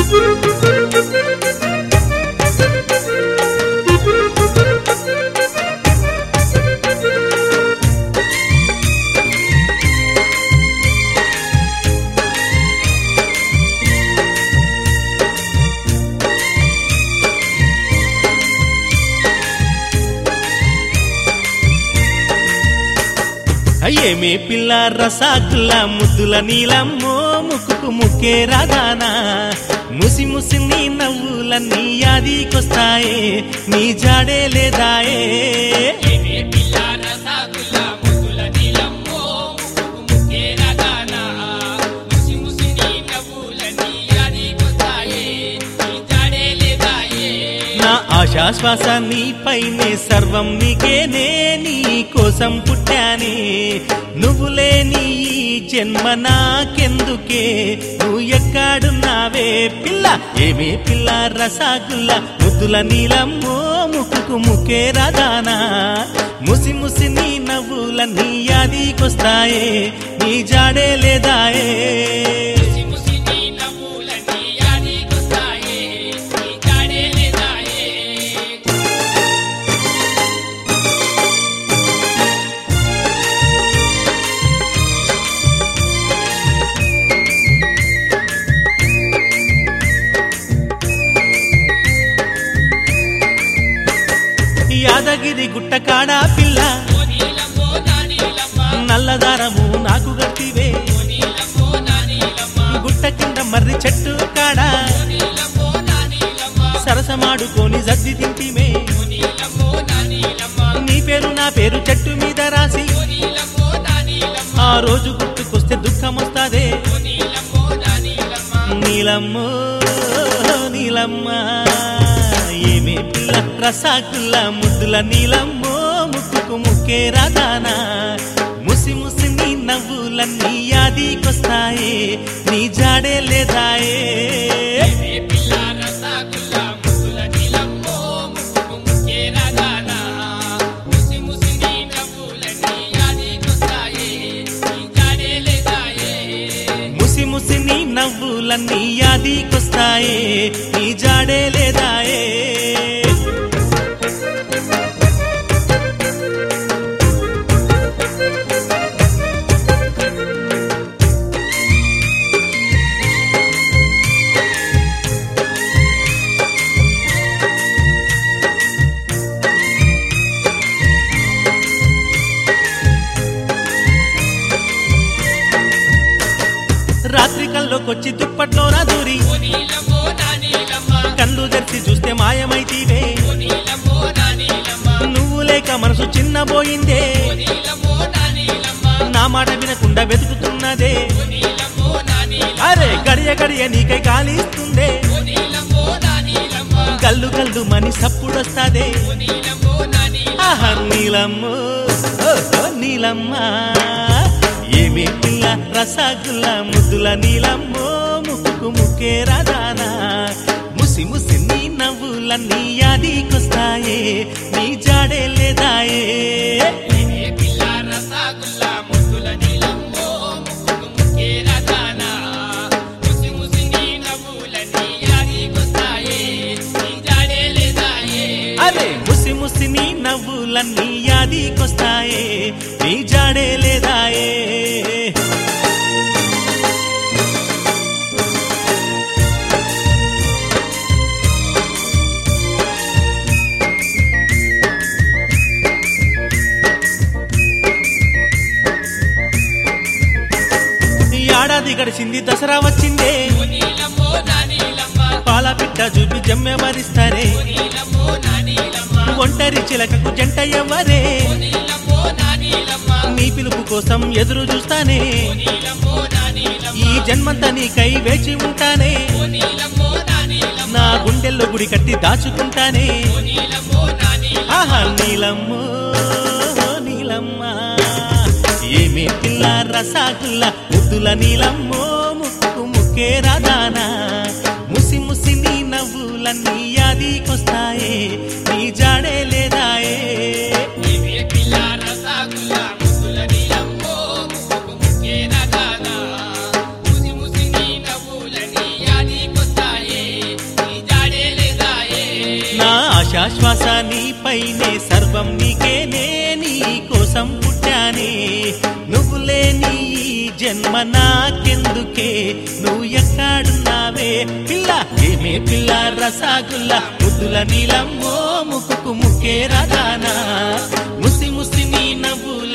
ఏమే పిల్ల రసాగుల్ల ముద్దుల నీలమ్మో ముక్కుకు ముక్కే రాదానా ముసి ముసి నీ నవ్వులన్నీ యాదికొస్తాయే నీ జాడే లేదాయే ఏమే పిల్ల రసగుల్ల ముద్దుల నీలమ్మో ముక్కుకు ముక్కేరా దానా ముసి ముసి నీ నవ్వులన్నీ యాదికొస్తాయే నీ జాడే లేదాయే నా ఆశా శ్వాస నీపైనే సర్వం నీకేనే నీ కోసం పుట్టానే నువ్వు లేని ఈ జన్మ నాకెందుకే నువ్వు ఎక్కడున్నావే పిల్ల ఏమే పిల్ల రసాగుల్ల ముద్దుల నీలమ్మో ముక్కుకు ముక్కే రాదానా ముసి ముసి నీ నవ్వులన్నీ యాదికొస్తాయే నీ జాడే లేదాయే ముసి ముసి నీ నవ్వులన్నీ యాదికొస్తాయే నీ జాడే లేదాయే యాదగిరి గుట్ట కాడా పిల్ల ఓ నీలమ్మో నా నీలమ్మ నల్లదారము నాకు గట్టివే ఓ నీలమ్మో నా నీలమ్మ గుట్ట కింద మర్రి చెట్టు కాడా ఓ నీలమ్మో నా నీలమ్మ సరసమాడుకొని జద్ది తింటిమే ఓ నీలమ్మో నా నీలమ్మ నీ పేరు నా పేరు చెట్టు మీద రాసి ఓ నీలమ్మో నా నీలమ్మ ఆ రోజు గుర్తుకొస్తే దుఃఖం వస్తాదే ఓ నీలమ్మో నా నీలమ్మ నీలమ్మో నీలమ్మ ఏమే పిల్ల రసాకుల్ల ముద్దుల నీలమ్మో ముక్కుకు ముక్కే రాదానా ముసి ముసి నీ నవ్వులన్నీ యాదికొస్తాయే నీ జాడే లేదాయే ఏ పిల్ల రసగుల్ల ముద్దుల నీలమ్మో ముక్కుకు ముక్కేరా దానా ముసి ముసి నీ నవ్వులన్నీ యాదికొస్తాయే నీ జాడే లేదాయే ముసి ముసి నీ నవ్వులన్నీ యాదికొస్తాయే నీ జాడే లేదాయే రాత్రి కల్లోకొచ్చి దుప్పట్లోన దూరి ఓ నీలమ్మో నా నీలమ్మ కళ్ళు తెరిచి చూస్తే మాయమైతీవే ఓ నీలమ్మో నా నీలమ్మ నువ్వు లేక మనసు చిన్నబోయిందే ఓ నీలమ్మో నా నీలమ్మ నా మాట వినకుండా వెతుకుతున్నదే ఓ నీలమ్మో నా నీలమ్మ అరే గడియ గడియ నీకై కాలిస్తుందే ఓ నీలమ్మో నా నీలమ్మ గల్లు గల్లు మని సప్పుడొస్తాదే ఓ నీలమ్మో నా నీలమ్మ ఆహా నీలమ్మో ఓహో నీలమ్మ ఏమి పిల్ల రసగుల్ల ముద్దుల నీలమ్మో ముక్కుకు ముక్కే రాదానా ముసి ముసి నీ నవ్వులన్నీ యాదికొస్తాయే నీ జాడే లేదాయే ఏ పిల్ల రసగుల్ల ముద్దుల నీలమ్మో ముక్కుకు ముక్కేరా దానా ముసి ముసి నీ నవ్వులన్నీ యాదికొస్తాయే నీ జాడే లేదాయే అరే ముసి ముసి నీ నవ్వులన్నీ యాదికొస్తాయే నీ జాడే లేదాయే ఈ ఏడాది గడిచింది దసరా వచ్చిందే ఓ నీలమ్మో నా నీలమ్మ పాల పిట్ట చూపి జమ్మె మరిస్తారే ఓ నీలమ్మో నా నీలమ్మ ఒంటరి చిలకకు జంట ఎవ్వరే ఓ నీలమ్మో నా నీలమ్మ నీ పిలుపు కోసం ఎదురు చూస్తానే ఓ నీలమ్మో నా నీలమ్మ ఈ జన్మంతా నీకై వేచి ఉంటానే ఓ నీలమ్మో నా నీలమ్మ నా గుండెల్లో గుడి కట్టి దాచుకుంటానే ఓ నీలమ్మో నా నీలమ్మ ఆహా నీలమ్మో నీలమ్మ ఏమి పిల్ల రసాగుల్ల ముద్దుల నీలమ్మో ముక్కు ముక్కే రాదానా ముసి ముసి నీ నవ్వులన్నీ యాదికొస్తాయే నీ జాడే లేదాయే ఇవే పిల్ల రసగుల్ల ముద్దుల నీలమ్మో ముక్కుకు ముక్కేరా దానా ముసి ముసి నీ నవ్వులని యాదికొస్తాయే శ్వాస నీపైనే సర్వం నీకేనే నీ కోసం పుట్టానే నువ్వు లేని ఈ జన్మ నాకెందుకే నువ్వు ఎక్కడున్నావే పిల్ల ఏమే పిల్ల రసాగుల్ల ముద్దుల నీలమ్మో ముక్కుకు ముక్కే రదానా ముసి ముసి నీ నవ్వుల